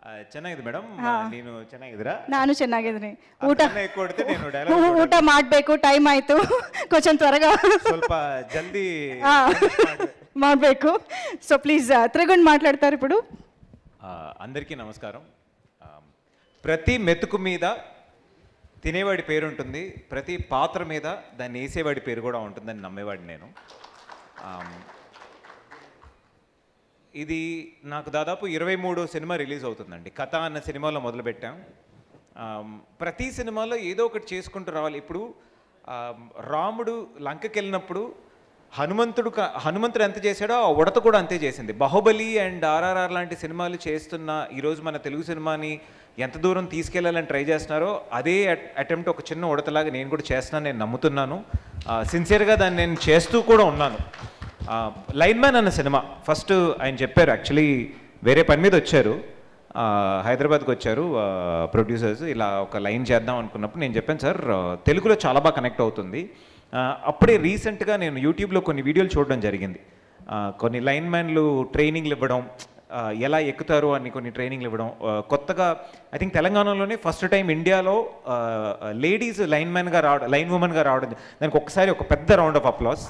ಆ, ಚೆನ್ನಾಗಿದೆ ಮೇಡಮ್ ನೀನು ಚೆನ್ನಾಗಿದ್ದೀರಾ ನಾನು ಚೆನ್ನಾಗಿದ್ದೀನಿ ಊಟ ಅದನ್ನ ఎక్కువ కొడితే నేను డైలాగ్ ಊಟ ಮಾಡಬೇಕು ಟೈಮ್ ಆಯಿತು కొంచెం త్వరగా ಸ್ವಲ್ಪ ಜಲ್ದಿ ಮಾಡಬೇಕು సో ప్లీజ్ త్రిగుణ్ మాట్లాడతారు ఇప్పుడు ఆ, అందరికీ నమస్కారం ఆ, ప్రతి మెతుకు మీద తినేవాడి పేరు ఉంటుంది ప్రతి పాత్ర మీద దాన్ని వేసేవాడి పేరు కూడా ఉంటుందని నమ్మేవాడిని నేను ఆమ్, ఇది నాకు దాదాపు ఇరవై మూడు సినిమా రిలీజ్ అవుతుందండి కథ అన్న సినిమాలో మొదలుపెట్టాం ఆమ్, ప్రతి సినిమాలో ఏదో ఒకటి చేసుకుంటూ రావాలి ఇప్పుడు ఆమ్, రాముడు లంకకి వెళ్ళినప్పుడు హనుమంతుడు క- హనుమంతుడు ఎంత చేశాడో ఆ ఉడత కూడా అంతే చేసింది బాహుబలి అండ్ ఆర్ఆర్ఆర్ లాంటి సినిమాలు చేస్తున్న ఈరోజు మన తెలుగు సినిమాని ఎంత దూరం తీసుకెళ్లాలని ట్రై చేస్తున్నారో అదే అటెంప్ట్ ఒక చిన్న ఉడతలాగా నేను కూడా చేస్తున్నాను నేను నమ్ముతున్నాను సిన్సియర్గా దాన్ని నేను చేస్తూ కూడా ఉన్నాను లైన్ మ్యాన్ అన్న సినిమా ఫస్ట్ ఆయన చెప్పారు యాక్చువల్లీ వేరే పని మీద వచ్చారు ఆ, హైదరాబాద్కి వచ్చారు ప్రొడ్యూసర్స్ ఇలా ఒక లైన్ చేద్దాం అనుకున్నప్పుడు నేను చెప్పాను సార్ ఆ, తెలుగులో చాలా బాగా కనెక్ట్ అవుతుంది ఆ, అప్పుడే రీసెంట్గా నేను యూట్యూబ్లో కొన్ని వీడియోలు చూడడం జరిగింది ఆ, కొన్ని లైన్ మ్యాన్లు ట్రైనింగ్లు ఇవ్వడం ఆ, ఎలా ఎక్కుతారు అని కొన్ని ట్రైనింగ్లు ఇవ్వడం ఆ, కొత్తగా ఐ థింక్ తెలంగాణలోనే ఫస్ట్ టైం ఇండియాలో లేడీస్ లైన్ మ్యాన్గా రావడం లైన్ ఉమెన్గా రావడం దానికి ఒకసారి ఒక పెద్ద రౌండ్ ఆఫ్ అప్లాస్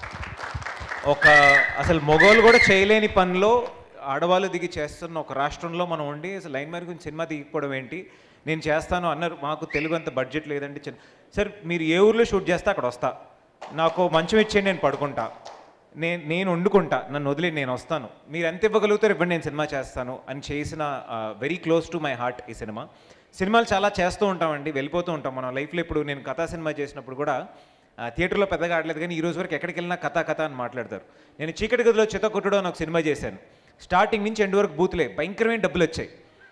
ఒక అసలు మొగోళ్ళు కూడా చేయలేని పనిలో ఆడవాళ్ళు దిగి చేస్తున్న ఒక రాష్ట్రంలో మనం ఉండి అసలు లైన్ మ్యాన్ గురించి సినిమా దిగిపోవడం ఏంటి నేను చేస్తాను అన్నారు మాకు తెలుగు అంత బడ్జెట్ లేదండి చిన్న సార్ మీరు ఏ ఊర్లో షూట్ చేస్తే అక్కడ వస్తా నాకు మంచం ఇచ్చేయండి నేను పడుకుంటా నేను నేను వండుకుంటా నన్ను వదిలి నేను వస్తాను మీరు ఎంత ఇవ్వగలుగుతారు ఇవ్వండి నేను సినిమా చేస్తాను అని చేసిన very close to my heart ఈ సినిమా సినిమాలు చాలా చేస్తూ ఉంటామండి వెళ్ళిపోతూ ఉంటాం మనం లైఫ్లో ఇప్పుడు నేను కథా సినిమా చేసినప్పుడు కూడా ఆ, థియేటర్లో పెద్దగా ఆడలేదు కానీ ఈ రోజు వరకు ఎక్కడికి వెళ్ళినా కథ కథ అని మాట్లాడతారు నేను చీకటి గదిలో చిత్త కొట్టుడు అని ఒక సినిమా చేశాను స్టార్టింగ్ నుంచి ఎండ్ వరకు బూతులే భయంకరమైన డబ్బులు వచ్చాయి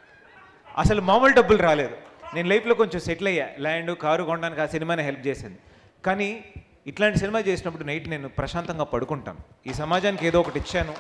అసలు మామూలు డబ్బులు రాలేదు నేను లైఫ్లో కొంచెం సెటిల్ అయ్యా ల్యాండ్ కారు కొనడానికి ఆ సినిమానే హెల్ప్ చేసింది కానీ ఇట్లాంటి సినిమా చేసినప్పుడు నైట్ నేను ప్రశాంతంగా పడుకుంటాను ఈ సమాజానికి ఏదో ఒకటి ఇచ్చాను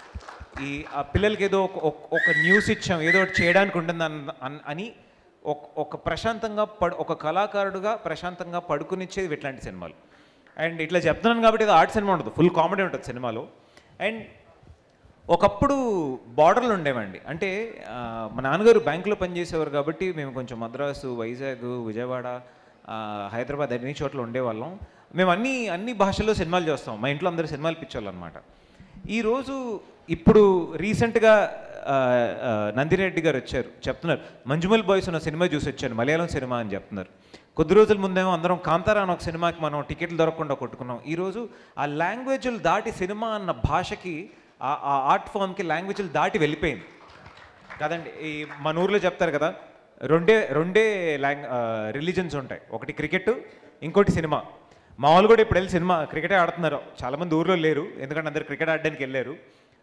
ఈ ఆ పిల్లలకి ఏదో ఒక ఒక- ఒక న్యూస్ ఇచ్చాం ఏదో ఒకటి చేయడానికి ఉంటుంది అన్న- అన్- అని ఒక ఒక ప్రశాంతంగా పడు ఒక కళాకారుడుగా ప్రశాంతంగా పడుకునిచ్చేది ఇట్లాంటి సినిమాలు అండ్ ఇట్లా చెప్తున్నాను కాబట్టి ఇది ఆర్ట్ సినిమా ఉండదు ఫుల్ కామెడీ ఉంటుంది సినిమాలో అండ్ ఒకప్పుడు బార్డర్లు ఉండేవండి అంటే ఆ, మా నాన్నగారు బ్యాంకులో పనిచేసేవారు కాబట్టి మేము కొంచెం మద్రాసు వైజాగ్ విజయవాడ ఆ, హైదరాబాద్ అన్ని చోట్ల ఉండేవాళ్ళం మేము అన్ని అన్ని భాషల్లో సినిమాలు చేస్తాం మా ఇంట్లో అందరూ సినిమాలు పిచ్చోళ్ళు అనమాట ఈరోజు ఇప్పుడు రీసెంట్గా ఆ, ఆ, నందిరెడ్డి గారు వచ్చారు చెప్తున్నారు మంజుమల్ బాయ్స్ అన్న సినిమా చూసి వచ్చాను మలయాళం సినిమా అని చెప్తున్నారు కొద్ది రోజుల ముందేమో అందరం కాంతారా అన్న ఒక సినిమాకి మనం టికెట్లు దొరకకుండా కొట్టుకున్నాం ఈరోజు ఆ లాంగ్వేజ్లు దాటి సినిమా అన్న భాషకి ఆ ఆ ఆర్ట్ ఫామ్కి లాంగ్వేజ్లు దాటి వెళ్ళిపోయింది కదండి ఈ మన ఊర్లో చెప్తారు కదా రెండే రెండే లాంగ్ రిలీజన్స్ ఉంటాయి ఒకటి క్రికెట్ ఇంకోటి సినిమా మా వాళ్ళు కూడా ఇప్పుడు వెళ్ళి సినిమా క్రికెటే ఆడుతున్నారు చాలామంది ఊర్లో లేరు ఎందుకంటే అందరు క్రికెట్ ఆడడానికి వెళ్ళారు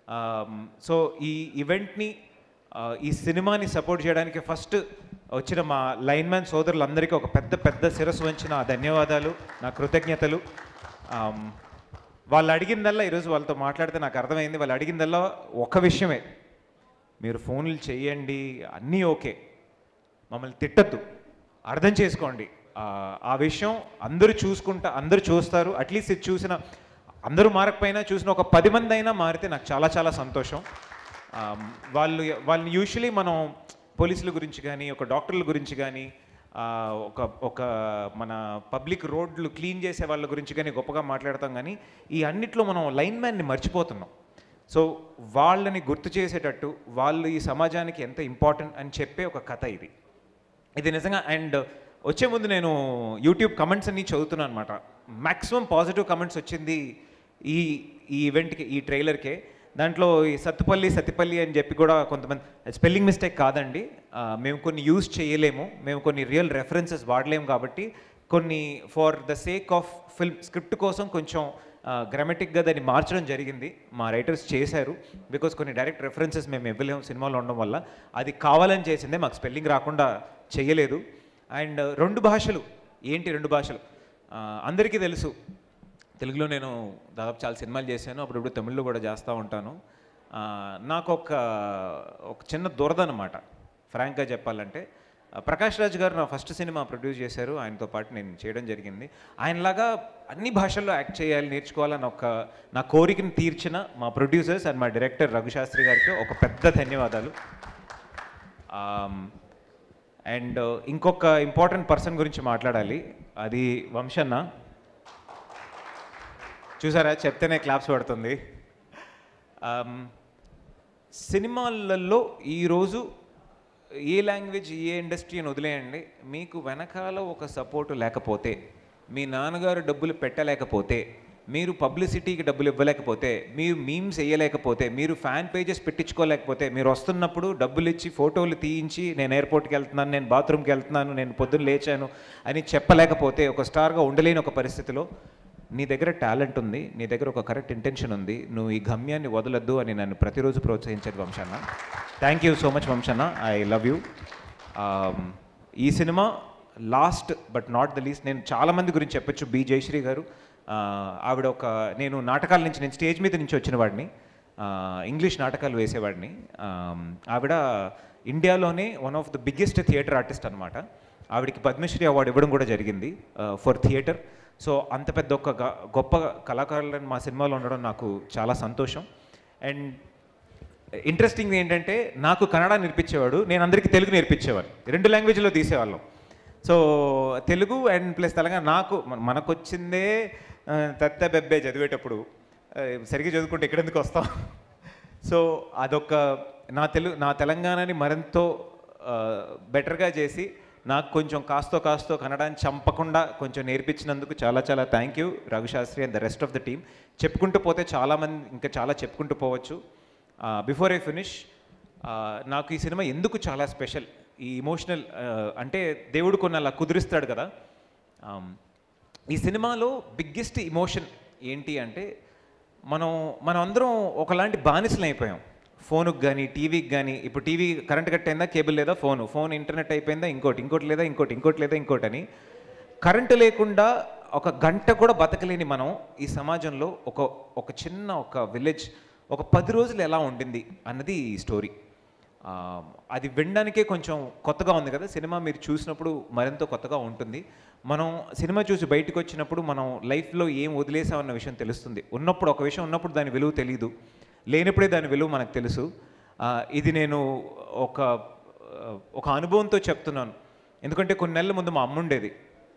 సో ఈ ఈవెంట్ని ఆ, ఈ సినిమాని సపోర్ట్ చేయడానికి ఫస్ట్ వచ్చిన మా లైన్ మ్యాన్ సోదరులందరికీ ఒక పెద్ద పెద్ద శిరస్సు వంచిన ధన్యవాదాలు నా కృతజ్ఞతలు ఆమ్, వాళ్ళు అడిగిందల్లా ఈరోజు వాళ్ళతో మాట్లాడితే నాకు అర్థమైంది వాళ్ళు అడిగిందల్లా ఒక విషయమే మీరు ఫోన్లు చేయండి అన్నీ ఓకే మమ్మల్ని తిట్టద్దు అర్థం చేసుకోండి ఆ, ఆ విషయం అందరూ చూసుకుంటా అందరూ చూస్తారు అట్లీస్ట్ ఇది చూసిన అందరూ మారకపోయినా చూసిన ఒక పది మంది అయినా మారితే నాకు చాలా చాలా సంతోషం ఆ, వాళ్ళు వాళ్ళని యూజువలీ మనం పోలీసుల గురించి కానీ ఒక డాక్టర్ల గురించి కానీ ఆ, ఒక ఒక మన పబ్లిక్ రోడ్లు క్లీన్ చేసే వాళ్ళ గురించి కానీ గొప్పగా మాట్లాడతాం కానీ ఈ అన్నిట్లో మనం లైన్ మ్యాన్ని మర్చిపోతున్నాం సో వాళ్ళని గుర్తు చేసేటట్టు వాళ్ళు ఈ సమాజానికి ఎంత ఇంపార్టెంట్ అని చెప్పే ఒక కథ ఇది ఇది నిజంగా అండ్ వచ్చే ముందు నేను యూట్యూబ్ కమెంట్స్ అన్ని చదువుతున్నాను అనమాట మ్యాక్సిమం పాజిటివ్ కమెంట్స్ వచ్చింది ఈ ఈ ఈవెంట్కి ఈ ట్రైలర్కే దాంట్లో ఈ సత్తుపల్లి సత్తిపల్లి అని చెప్పి కూడా కొంతమంది స్పెల్లింగ్ మిస్టేక్ కాదండి ఆ, మేము కొన్ని యూజ్ చేయలేము మేము కొన్ని రియల్ రెఫరెన్సెస్ వాడలేము కాబట్టి కొన్ని for the sake of film script కోసం కొంచెం గ్రామటిక్గా దాన్ని మార్చడం జరిగింది మా రైటర్స్ చేశారు బికాస్ కొన్ని డైరెక్ట్ రెఫరెన్సెస్ మేము ఇవ్వలేము సినిమాలో ఉండడం వల్ల అది కావాలని చేసిందే మాకు స్పెల్లింగ్ రాకుండా చేయలేదు అండ్ రెండు భాషలు ఏంటి రెండు భాషలు ఆ, అందరికీ తెలుసు తెలుగులో నేను దాదాపు చాలా సినిమాలు చేశాను అప్పుడప్పుడు తమిళ్లో కూడా చేస్తూ ఉంటాను ఆ, నాకు ఒక ఒక చిన్న దురద అనమాట ఫ్రాంక్గా చెప్పాలంటే ఆ, ప్రకాష్ రాజ్ గారు నా ఫస్ట్ సినిమా ప్రొడ్యూస్ చేశారు ఆయనతో పాటు నేను చేయడం జరిగింది ఆయనలాగా అన్ని భాషల్లో యాక్ట్ చేయాలి నేర్చుకోవాలని ఒక నా కోరికను తీర్చిన మా ప్రొడ్యూసర్స్ అండ్ మా డైరెక్టర్ రఘుశాస్త్రి గారికి ఒక పెద్ద ధన్యవాదాలు అండ్ ఇంకొక ఇంపార్టెంట్ పర్సన్ గురించి మాట్లాడాలి అది వంశన్న చూసారా చెప్తేనే క్లాప్స్ పడుతుంది Um, సినిమాలలో ఈరోజు ఏ లాంగ్వేజ్ ఏ ఇండస్ట్రీ అని వదిలేయండి మీకు వెనకాల ఒక సపోర్టు లేకపోతే మీ నాన్నగారు డబ్బులు పెట్టలేకపోతే మీరు పబ్లిసిటీకి డబ్బులు ఇవ్వలేకపోతే మీరు మీమ్స్ వేయలేకపోతే మీరు ఫ్యాన్ పేజెస్ పెట్టించుకోలేకపోతే మీరు వస్తున్నప్పుడు డబ్బులు ఇచ్చి ఫోటోలు తీయించి నేను ఎయిర్పోర్ట్కి వెళ్తున్నాను నేను బాత్రూమ్కి వెళ్తున్నాను నేను పొద్దున్న లేచాను అని చెప్పలేకపోతే ఒక స్టార్గా ఉండలేని ఒక పరిస్థితిలో నీ దగ్గర టాలెంట్ ఉంది నీ దగ్గర ఒక కరెక్ట్ ఇంటెన్షన్ ఉంది నువ్వు ఈ గమ్యాన్ని వదలొద్దు అని నన్ను ప్రతిరోజు ప్రోత్సహించేది వంశన్న థ్యాంక్ యూ సో మచ్ వంశన్న ఐ లవ్ యూ ఈ cinema last but not the least నేను చాలామంది గురించి చెప్పొచ్చు బి జయశ్రీ గారు ఆ, ఆవిడ ఒక నేను నాటకాల నుంచి నేను స్టేజ్ మీద నుంచి వచ్చిన వాడిని ఆ, ఇంగ్లీష్ నాటకాలు వేసేవాడిని ఆ, ఆవిడ ఇండియాలోనే one of the biggest theatre artist అనమాట ఆవిడకి పద్మశ్రీ అవార్డు ఇవ్వడం కూడా జరిగింది ఫర్ థియేటర్ సో అంత పెద్ద ఒక గ- గొప్ప కళాకారులను మా సినిమాలో ఉండడం నాకు చాలా సంతోషం అండ్ ఇంట్రెస్టింగ్ ఏంటంటే నాకు కన్నడ నేర్పించేవాడు నేను అందరికీ తెలుగు నేర్పించేవాడు రెండు లాంగ్వేజ్లో తీసేవాళ్ళం so Telugu and plus Telangana నాకు మన- మనకు వచ్చిందే ఆ, తత్త బెబ్బే చదివేటప్పుడు ఆ, సరిగ్గా చదువుకుంటే ఎక్కడెందుకు వస్తాం సో అదొక నా తెలుగు నా తెలంగాణని మరింత బెటర్గా చేసి నాకు కొంచెం కాస్తో కాస్తో కన్నడాన్ని చంపకుండా కొంచెం నేర్పించినందుకు చాలా చాలా thank you Raghu Shastri and the rest of the team చెప్పుకుంటూ పోతే చాలామంది ఇంకా చాలా చెప్పుకుంటూ పోవచ్చు బిఫోర్ ఐ ఫినిష్ నాకు ఈ సినిమా ఎందుకు చాలా స్పెషల్ ఈ ఇమోషనల్ అంటే దేవుడు కొన్ని అలా కుదిరిస్తాడు కదా Um, ఈ సినిమాలో బిగ్గెస్ట్ ఇమోషన్ ఏంటి అంటే మనం మనం అందరం ఒకలాంటి బానిసలు అయిపోయాం ఫోనుకి కానీ టీవీకి కానీ ఇప్పుడు టీవీ కరెంట్ కట్ అయిందా కేబుల్ లేదా ఫోను ఫోన్ ఇంటర్నెట్ అయిపోయిందా ఇంకోటి ఇంకోటి లేదా ఇంకోటి ఇంకోటి లేదా ఇంకోటి అని కరెంటు లేకుండా ఒక గంట కూడా బతకలేని మనం ఈ సమాజంలో ఒక ఒక చిన్న ఒక విలేజ్ ఒక పది రోజులు ఎలా ఉండింది అన్నది ఈ స్టోరీ ఆ, అది వినడానికే కొంచెం కొత్తగా ఉంది కదా సినిమా మీరు చూసినప్పుడు మరింత కొత్తగా ఉంటుంది మనం సినిమా చూసి బయటకు వచ్చినప్పుడు మనం లైఫ్లో ఏం వదిలేసామన్న విషయం తెలుస్తుంది ఉన్నప్పుడు ఒక విషయం ఉన్నప్పుడు దాని విలువ తెలియదు లేనప్పుడే దాని విలువ మనకు తెలుసు ఆ, ఇది నేను ఒక ఆ, ఒక అనుభవంతో చెప్తున్నాను ఎందుకంటే కొన్ని నెలల ముందు మా అమ్మ ఉండేది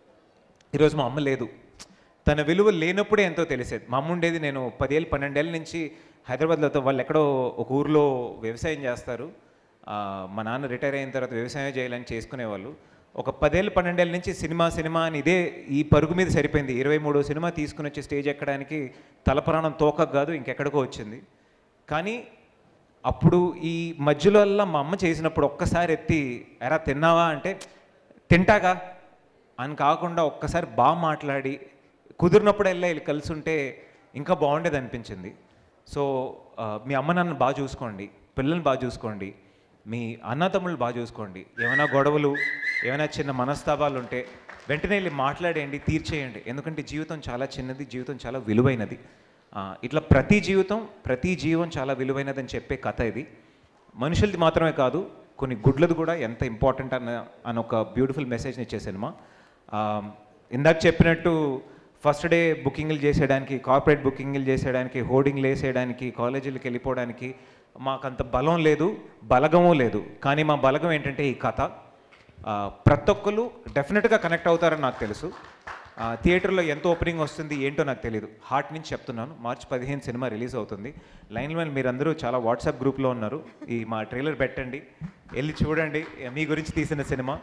ఈరోజు మా అమ్మ లేదు తన విలువ లేనప్పుడే ఎంతో తెలిసేది మా అమ్మ ఉండేది నేను పదేళ్ళు పన్నెండేళ్ళ నుంచి హైదరాబాద్లో తో- వాళ్ళు ఎక్కడో ఒక ఊర్లో వ్యవసాయం చేస్తారు ఆ, మా నాన్న రిటైర్ అయిన తర్వాత వ్యవసాయం చేయాలని చేసుకునేవాళ్ళు ఒక పదేళ్ళు పన్నెండేళ్ళ నుంచి సినిమా సినిమా అని ఇదే ఈ పరుగు మీద సరిపోయింది ఇరవై మూడో సినిమా తీసుకుని వచ్చి స్టేజ్ ఎక్కడానికి తలపురాణం తోక కాదు ఇంకెక్కడికో వచ్చింది కానీ అప్పుడు ఈ మధ్యలో మా అమ్మ చేసినప్పుడు ఒక్కసారి ఎత్తి ఎరా తిన్నావా అంటే తింటాగా అని కాకుండా ఒక్కసారి బాగా మాట్లాడి కుదిరినప్పుడల్లా వీళ్ళు కలిసి ఉంటే ఇంకా బాగుండేది అనిపించింది సో ఆ, మీ అమ్మ నాన్న బాగా చూసుకోండి పిల్లల్ని బాగా చూసుకోండి మీ అన్నతమ్ముళ్ళు బాగా చూసుకోండి ఏమైనా గొడవలు ఏమైనా చిన్న మనస్తాపాలు ఉంటే వెంటనే వెళ్ళి మాట్లాడేయండి తీర్చేయండి ఎందుకంటే జీవితం చాలా చిన్నది జీవితం చాలా విలువైనది ఆ, ఇట్లా ప్రతి జీవితం ప్రతి జీవం చాలా విలువైనదని చెప్పే కథ ఇది మనుషులది మాత్రమే కాదు కొన్ని గుడ్లది కూడా ఎంత ఇంపార్టెంట్ అన్న అని ఒక బ్యూటిఫుల్ మెసేజ్ని ఇచ్చే సినిమా ఆ, ఇందాక చెప్పినట్టు ఫస్ట్ డే బుకింగ్లు చేసేయడానికి కార్పొరేట్ బుకింగ్లు చేసేయడానికి హోర్డింగ్లు వేసేయడానికి కాలేజీలకు వెళ్ళిపోవడానికి మాకంత బలం లేదు బలగము లేదు కానీ మా బలగం ఏంటంటే ఈ కథ ఆ, ప్రతి ఒక్కరు డెఫినెట్గా కనెక్ట్ అవుతారని నాకు తెలుసు ఆ, థియేటర్లో ఎంత ఓపెనింగ్ వస్తుంది ఏంటో నాకు తెలియదు హార్ట్ నుంచి చెప్తున్నాను మార్చ్ పదిహేను సినిమా రిలీజ్ అవుతుంది లైన్ మ్యాన్ మీరందరూ చాలా వాట్సాప్ గ్రూప్లో ఉన్నారు ఈ మా ట్రైలర్ పెట్టండి వెళ్ళి చూడండి మీ గురించి తీసిన cinema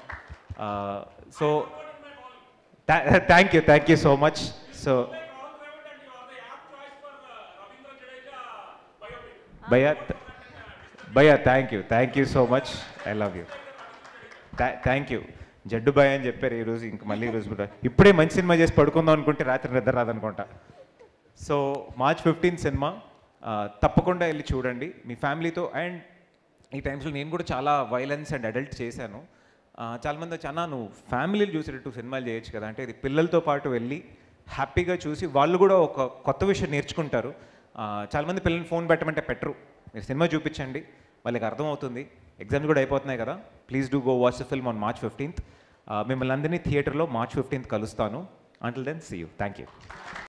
so thank you thank you so much so భయ్యా భయ్యా thank you thank you so much I love you thank you Jaddu boy అని చెప్పారు ఈరోజు ఇంక మళ్ళీ ఈరోజు కూడా ఇప్పుడే మంచి సినిమా చేసి పడుకుందాం అనుకుంటే రాత్రి నిద్ర రాదనుకుంటా సో మార్చ్ ఫిఫ్టీన్ సినిమా ఆ, తప్పకుండా వెళ్ళి చూడండి మీ ఫ్యామిలీతో అండ్ ఈ టైమ్స్లో నేను కూడా చాలా వైలెన్స్ అండ్ అడల్ట్ చేశాను ఆ, చాలామంది వచ్చి అన్న నువ్వు ఫ్యామిలీలు చూసేటట్టు సినిమాలు చేయొచ్చు కదా అంటే ఇది పిల్లలతో పాటు వెళ్ళి హ్యాపీగా చూసి వాళ్ళు కూడా ఒక కొత్త విషయం నేర్చుకుంటారు ఆ, చాలామంది పిల్లల్ని ఫోన్ పెట్టమంటే పెట్టరు మీరు సినిమా చూపించండి వాళ్ళకి అర్థమవుతుంది ఎగ్జామ్స్ కూడా అయిపోతున్నాయి కదా please do go watch the film on March fifteenth మిమ్మల్ని అందరినీ థియేటర్లో మార్చ్ ఫిఫ్టీన్త్ కలుస్తాను until then see you thank you